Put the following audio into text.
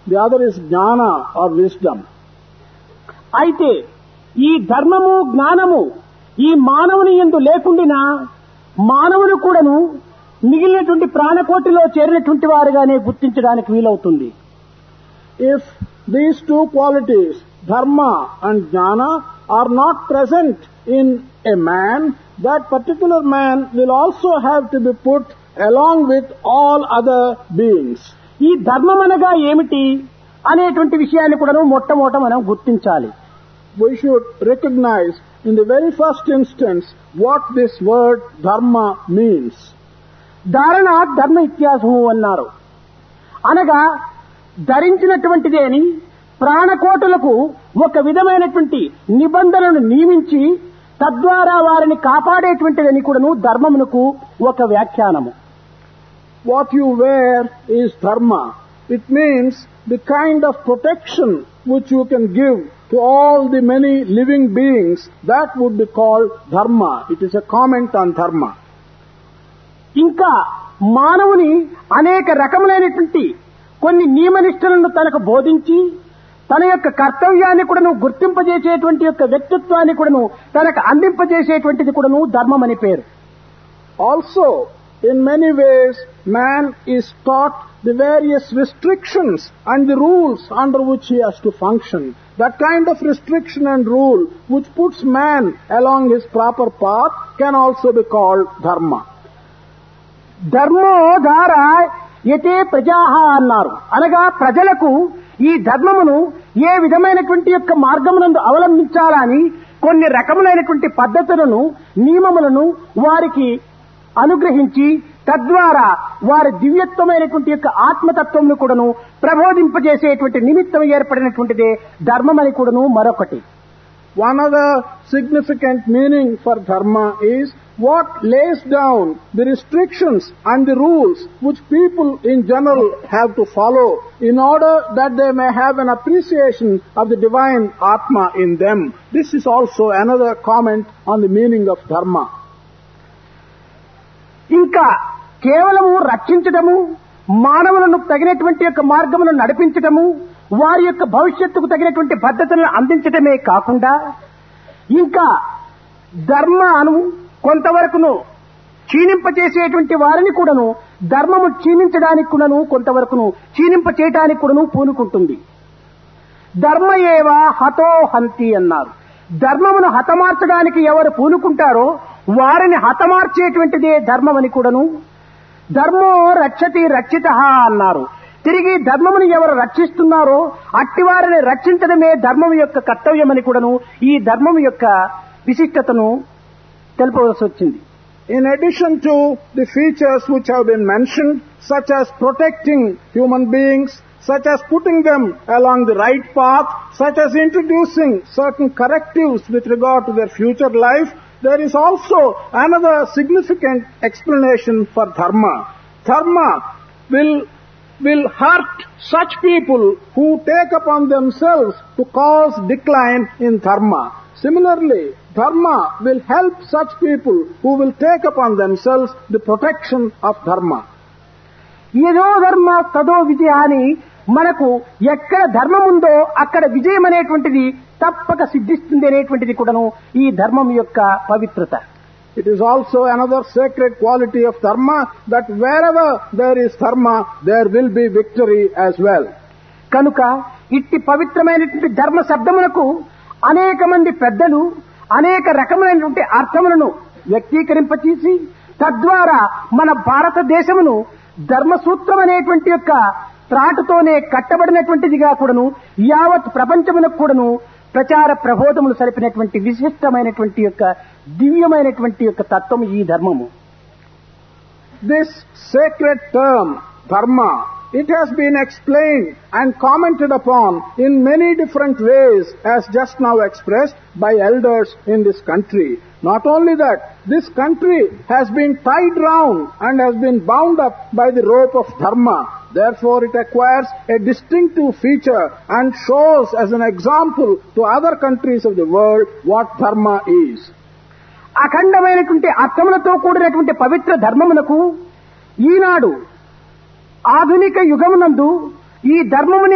the other is jnana or wisdom. అయితే ఈ ధర్మము జ్ఞానము ఈ మానవుని ఎందు లేకుండినా మానవులు కూడాను మిగిలినటువంటి ప్రాణకోటిలో చేరినటువంటి వారుగానే గుర్తించడానికి వీలవుతుంది If these two qualities, dharma and jnana, are not present in a man, that particular man will also have to be put along with all other beings. ఈ ధర్మం అనగా ఏమిటి అనేటువంటి విషయాన్ని కూడాను మొట్టమొదట మనం గుర్తించాలి We should recognize in the very first instance what this word dharma means. ధారణ ధర్మ ఇత్యాసము అన్నారు అనగా ధరించినటువంటిదే అని ప్రాణకోటులకు ఒక విధమైనటువంటి నిబంధనలను నియమించి తద్వారా వారిని కాపాడేటువంటిదని కూడాను ధర్మమునకు ఒక వ్యాఖ్యానము What you wear is dharma. It means the kind of protection which you can give to all the many living beings, that would be called dharma. It is a comment on dharma. ఇంకా మానవుని అనేక రకములైనటువంటి కొన్ని నియమనిష్టలను తనకు బోధించి తన యొక్క కర్తవ్యాన్ని కూడాను గుర్తింపజేసేటువంటి యొక్క వ్యక్తిత్వాన్ని కూడాను తనకు అందింపజేసేటువంటిది కూడాను ధర్మం అని పేరు Also, in many ways, man is taught the various restrictions and the rules under which he has to function. That kind of restriction and rule which puts man along his proper path can also be called dharma. ధర్మో ధార యతే ప్రజాహ అన్నారు అనగా ప్రజలకు ఈ ధర్మమును ఏ విధమైనటువంటి యొక్క మార్గమునందు అవలంబించాలని కొన్ని రకములైనటువంటి పద్ధతులను నియమములను వారికి అనుగ్రహించి తద్వారా వారి దివ్యత్వమైనటువంటి యొక్క ఆత్మతత్వమును కూడాను ప్రబోధింపజేసేటువంటి నిమిత్తం ఏర్పడినటువంటిదే ధర్మమని కూడాను మరొకటి One other significant meaning for dharma is what lays down the restrictions and the rules which people in general have to follow in order that they may have an appreciation of the divine Atma in them. This is also another comment on the meaning of dharma. ఇంకా కేవలము రక్షించడము మానవులను తగినటువంటి యొక్క మార్గములను నడిపించటము వారి యొక్క భవిష్యత్తుకు తగినటువంటి పద్ధతులను అందించటమే కాకుండా ఇంకా ధర్మ అను కొంతవరకును క్షీణింపచేసేటువంటి వారిని కూడాను ధర్మము క్షీణించడానికి కూడాను కొంతవరకును క్షీణింప చేయటానికి కూడాను పూనుకుంటుంది ధర్మ ఏవ హతో హంతి అన్నారు ధర్మమును హతమార్చడానికి ఎవరు పూనుకుంటారో వారిని హతమార్చేటువంటిదే ధర్మమని కూడాను ధర్మో రక్షతి రక్షిత అన్నారు తిరిగి ధర్మమును ఎవరు రక్షిస్తున్నారో అట్టివారిని రక్షించడమే ధర్మం యొక్క కర్తవ్యమని కూడాను ఈ ధర్మం యొక్క విశిష్టతను తెలుపవలసి వచ్చింది In addition to the features which have been mentioned, such as protecting human beings, such as putting them along the right path, such as introducing certain correctives with regard to their future life, there is also another significant explanation for dharma. Dharma will will hurt such people who take upon themselves to cause decline in dharma. Similarly, dharma will help such people who will take upon themselves the protection of dharma. ఏదో ధర్మ తదో విజయ అని మనకు ఎక్కడ ధర్మం ఉందో అక్కడ విజయం అనేటువంటిది తప్పక సిద్ధిస్తుంది అనేటువంటిది కూడాను ఈ ధర్మం యొక్క పవిత్రత It is also another sacred quality of dharma that wherever there is dharma, there will be victory as well. కనుక ఇట్టి పవిత్రమైనటువంటి ధర్మ శబ్దములకు అనేక మంది పెద్దలు అనేక రకములైనటువంటి అర్థములను వ్యక్తీకరింపచేసి తద్వారా మన భారతదేశమును ధర్మసూత్రం అనేటువంటి యొక్క త్రాటుతోనే కట్టబడినటువంటిదిగా కూడాను యావత్ ప్రపంచమునకు కూడాను ప్రచార ప్రబోధములు సరిపినటువంటి విశిష్టమైనటువంటి యొక్క దివ్యమైనటువంటి యొక్క తత్వం ఈ ధర్మము This sacred term, dharma, it has been explained and commented upon in many different ways as just now expressed by elders in this country. Not only that, this country has been tied round and has been bound up by the rope of dharma. Therefore, it acquires a distinctive feature and shows as an example to other countries of the world what dharma is. అఖండమైనటువంటి అర్థములతో కూడినటువంటి పవిత్ర ధర్మమునకు ఈనాడు ఆధునిక యుగమునందు ఈ ధర్మముని